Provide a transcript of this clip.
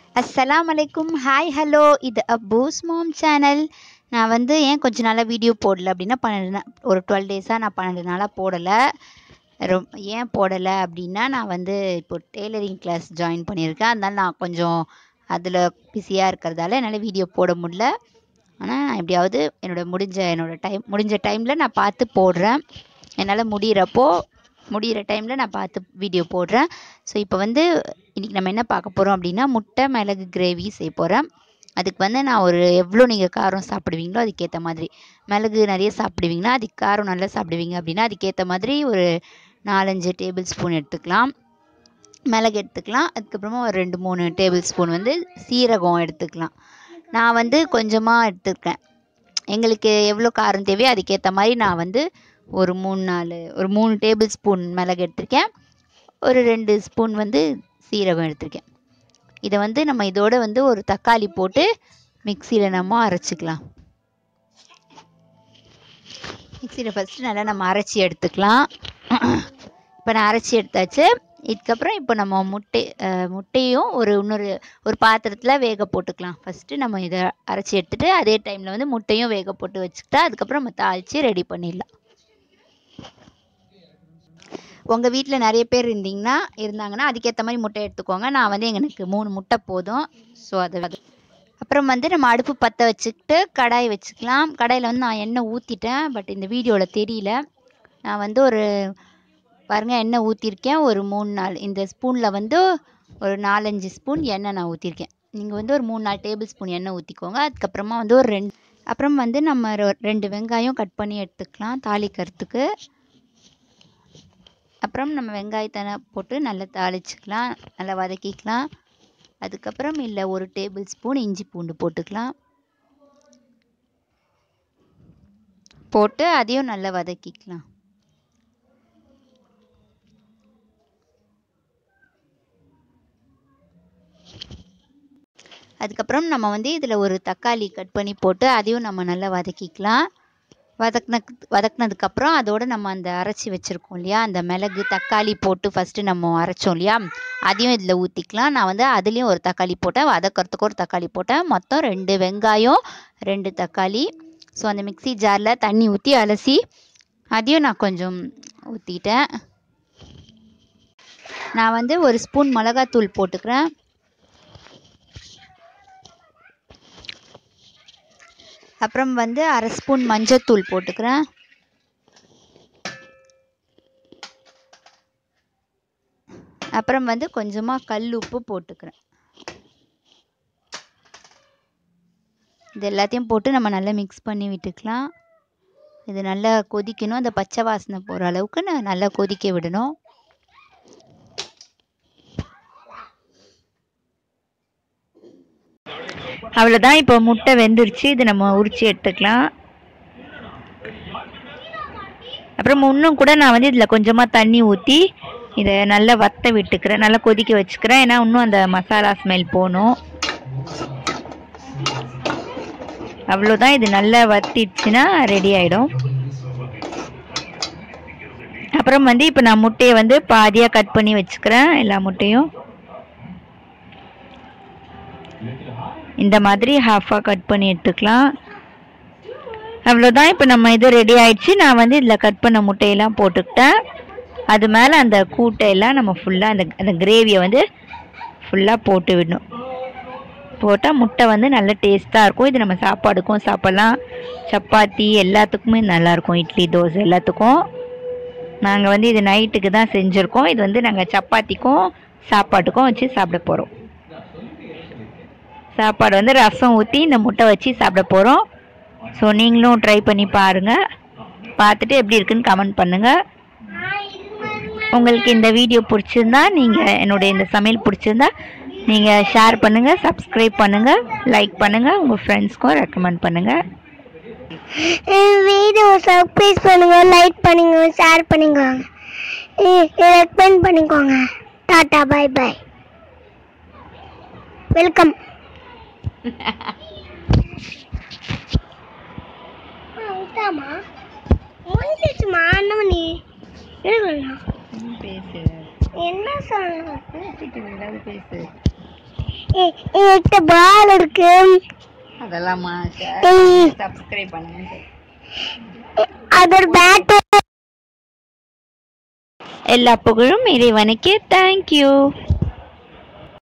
அஸ்ஸலாம் அலைக்கும் hi hello இது அப்பூஸ் மாம் சேனல் நான் வந்து ஏன் கொஞ்ச நாளாக வீடியோ போடல அப்படின்னா பன்னெண்டு நா ஒரு டுவெல் டேஸாக நான் பன்னெண்டு நாளாக போடலை ரொம் ஏன் போடலை அப்படின்னா நான் வந்து இப்போ டெய்லரிங் கிளாஸ் ஜாயின் பண்ணியிருக்கேன் அதனால நான் கொஞ்சம் அதில் பிஸியாக இருக்கிறதால என்னால் வீடியோ போட முடியல ஆனால் நான் எப்படியாவது என்னோட முடிஞ்ச என்னோட டைம் முடிஞ்ச டைமில் நான் பார்த்து போடுறேன் என்னால் முடிகிறப்போ முடிகிற டைமில் நான் பார்த்து வீடியோ போடுறேன் ஸோ இப்போ வந்து இன்றைக்கி நம்ம என்ன பார்க்க போகிறோம் அப்படின்னா முட்டை மிளகு கிரேவி செய்ய போகிறேன் அதுக்கு வந்து நான் ஒரு எவ்வளோ நீங்கள் காரம் சாப்பிடுவீங்களோ அதுக்கேற்ற மாதிரி மிளகு நிறைய சாப்பிடுவீங்கன்னா அதுக்கு காரம் நல்லா சாப்பிடுவீங்க அப்படின்னா அதுக்கேற்ற மாதிரி ஒரு நாலஞ்சு டேபிள் ஸ்பூன் எடுத்துக்கலாம் மிளகு எடுத்துக்கலாம் அதுக்கப்புறமா ஒரு ரெண்டு மூணு டேபிள் ஸ்பூன் வந்து சீரகம் எடுத்துக்கலாம் நான் வந்து கொஞ்சமாக எடுத்துருக்கேன் எங்களுக்கு எவ்வளோ காரம் தேவையோ அதுக்கேற்ற மாதிரி நான் வந்து ஒரு மூணு நாலு ஒரு மூணு டேபிள் ஸ்பூன் மிளகு எடுத்திருக்கேன் ஒரு ரெண்டு ஸ்பூன் வந்து சீரகம் எடுத்திருக்கேன் இதை வந்து நம்ம இதோட வந்து ஒரு தக்காளி போட்டு மிக்சியில் நம்ம அரைச்சிக்கலாம் மிக்சியில் ஃபஸ்ட்டு நல்லா நம்ம அரைச்சி எடுத்துக்கலாம் இப்போ நான் அரைச்சி எடுத்தாச்சு இதுக்கப்புறம் இப்போ நம்ம முட்டை முட்டையும் ஒரு இன்னொரு ஒரு பாத்திரத்தில் வேக போட்டுக்கலாம் ஃபஸ்ட்டு நம்ம இதை அரைச்சி எடுத்துகிட்டு அதே டைமில் வந்து முட்டையும் வேக போட்டு வச்சுக்கிட்டா அதுக்கப்புறம் நம்ம தாளித்து ரெடி பண்ணிடலாம் உங்கள் வீட்டில் நிறைய பேர் இருந்தீங்கன்னா இருந்தாங்கன்னா அதுக்கேற்ற மாதிரி முட்டை எடுத்துக்கோங்க நான் வந்து எனக்கு மூணு முட்டை போதும் ஸோ அது அது அப்புறம் வந்து நம்ம அடுப்பு பற்ற வச்சுக்கிட்டு கடாய் வச்சுக்கலாம் கடாயில் வந்து நான் எண்ணெய் ஊற்றிட்டேன் பட் இந்த வீடியோவில் தெரியல நான் வந்து ஒரு பாருங்கள் எண்ணெய் ஊற்றிருக்கேன் ஒரு மூணு நாள் இந்த ஸ்பூனில் வந்து ஒரு நாலஞ்சு ஸ்பூன் எண்ணெய் நான் ஊற்றிருக்கேன் நீங்கள் வந்து ஒரு மூணு நாலு டேபிள் ஸ்பூன் எண்ணெய் ஊற்றிக்கோங்க அதுக்கப்புறமா வந்து ஒரு ரெண்டு அப்புறம் வந்து நம்ம ரெண்டு வெங்காயம் கட் பண்ணி எடுத்துக்கலாம் தாளிக்கிறதுக்கு அப்புறம் நம்ம வெங்காயத்தை போட்டு நல்லா தாளிச்சுக்கலாம் நல்லா வதக்கிக்கலாம் அதுக்கப்புறம் இல்லை ஒரு டேபிள் ஸ்பூன் இஞ்சி பூண்டு போட்டுக்கலாம் போட்டு அதையும் நல்லா வதக்கிக்கலாம் அதுக்கப்புறம் நம்ம வந்து இதில் ஒரு தக்காளி கட் பண்ணி போட்டு அதையும் நம்ம நல்லா வதக்கிக்கலாம் வதக்குன வதக்குனதுக்கப்புறம் அதோடு நம்ம அந்த அரைச்சி வச்சுருக்கோம் இல்லையா அந்த மிளகு தக்காளி போட்டு ஃபஸ்ட்டு நம்ம அரைச்சோம் இல்லையா அதையும் இதில் ஊற்றிக்கலாம் நான் வந்து அதுலேயும் ஒரு தக்காளி போட்டேன் வதக்கிறதுக்கு ஒரு தக்காளி போட்டேன் மொத்தம் ரெண்டு வெங்காயம் ரெண்டு தக்காளி ஸோ அந்த மிக்சி ஜாரில் தண்ணி ஊற்றி அலசி அதையும் நான் கொஞ்சம் ஊற்றிட்டேன் நான் வந்து ஒரு ஸ்பூன் மிளகாத்தூள் போட்டுக்கிறேன் அப்புறம் வந்து அரை ஸ்பூன் மஞ்சத்தூள் போட்டுக்கிறேன் அப்புறம் வந்து கொஞ்சமாக கல் உப்பு போட்டுக்கிறேன் இது எல்லாத்தையும் போட்டு நம்ம நல்லா மிக்ஸ் பண்ணி விட்டுக்கலாம் இது நல்லா கொதிக்கணும் அந்த பச்சை வாசனை போகிற அளவுக்கு நான் நல்லா கொதிக்க விடணும் அவ்வளோதான் இப்போ முட்டை வெந்துருச்சு இது நம்ம உரிச்சு எடுத்துக்கலாம் அப்புறம் இன்னும் கூட நான் வந்து இதில் கொஞ்சமாக தண்ணி ஊற்றி இதை நல்லா வத்த விட்டுக்கிறேன் நல்லா கொதிக்க வச்சுக்கிறேன் ஏன்னா இன்னும் அந்த மசாலா ஸ்மெல் போகணும் அவ்வளோதான் இது நல்லா வத்திடுச்சுன்னா ரெடி ஆகிடும் அப்புறம் வந்து இப்போ நான் முட்டையை வந்து பாதியாக கட் பண்ணி வச்சுக்கிறேன் எல்லா முட்டையும் இந்த மாதிரி ஹாஃபாக கட் பண்ணி எடுத்துக்கலாம் அவ்வளோதான் இப்போ நம்ம இது ரெடி ஆயிடுச்சு நான் வந்து இதில் கட் பண்ண முட்டையெல்லாம் போட்டுக்கிட்டேன் அது மேலே அந்த கூட்டையெல்லாம் நம்ம ஃபுல்லாக அந்த அந்த கிரேவியை வந்து ஃபுல்லாக போட்டு விடணும் போட்டால் முட்டை வந்து நல்ல டேஸ்ட்டாக இருக்கும் இது நம்ம சாப்பாடுக்கும் சாப்பிட்லாம் சப்பாத்தி எல்லாத்துக்குமே நல்லாயிருக்கும் இட்லி தோசை எல்லாத்துக்கும் நாங்கள் வந்து இது நைட்டுக்கு தான் செஞ்சுருக்கோம் இது வந்து நாங்கள் சப்பாத்திக்கும் சாப்பாட்டுக்கும் வச்சு சாப்பிட போகிறோம் சாப்பாடு வந்து ரசம் ஊற்றி இந்த முட்டை வச்சு சாப்பிட போகிறோம் ஸோ நீங்களும் ட்ரை பண்ணி பாருங்கள் பார்த்துட்டு எப்படி இருக்குன்னு கமெண்ட் பண்ணுங்கள் உங்களுக்கு இந்த வீடியோ பிடிச்சிருந்தா நீங்கள் என்னுடைய இந்த சமையல் பிடிச்சிருந்தா நீங்கள் ஷேர் பண்ணுங்கள் சப்ஸ்கிரைப் பண்ணுங்கள் லைக் பண்ணுங்கள் உங்கள் ஃப்ரெண்ட்ஸ்க்கும் ரெக்கமெண்ட் பண்ணுங்கள் வீடியோ சப்ஸ்கிரைப் பண்ணுங்க லைக் பண்ணுங்க ஷேர் பண்ணுங்க ரெக்கமெண்ட் பண்ணிக்கோங்க டாடா பை பை வெல்கம் விட்டாமா முடிஞ்சிச்சுமா என்ன பண்ணி பேசு என்ன சொல்ல பேசிட்டு ஏதாவது பேசு எ- என்கிட்ட பால் இருக்கு அதெல்லாமா ஏய், சப்ஸ்கிரைப் பண்ணுங்க அது ஒரு பேட் எல்லா புகழும் இறைவனுக்கே தேங்க்யூ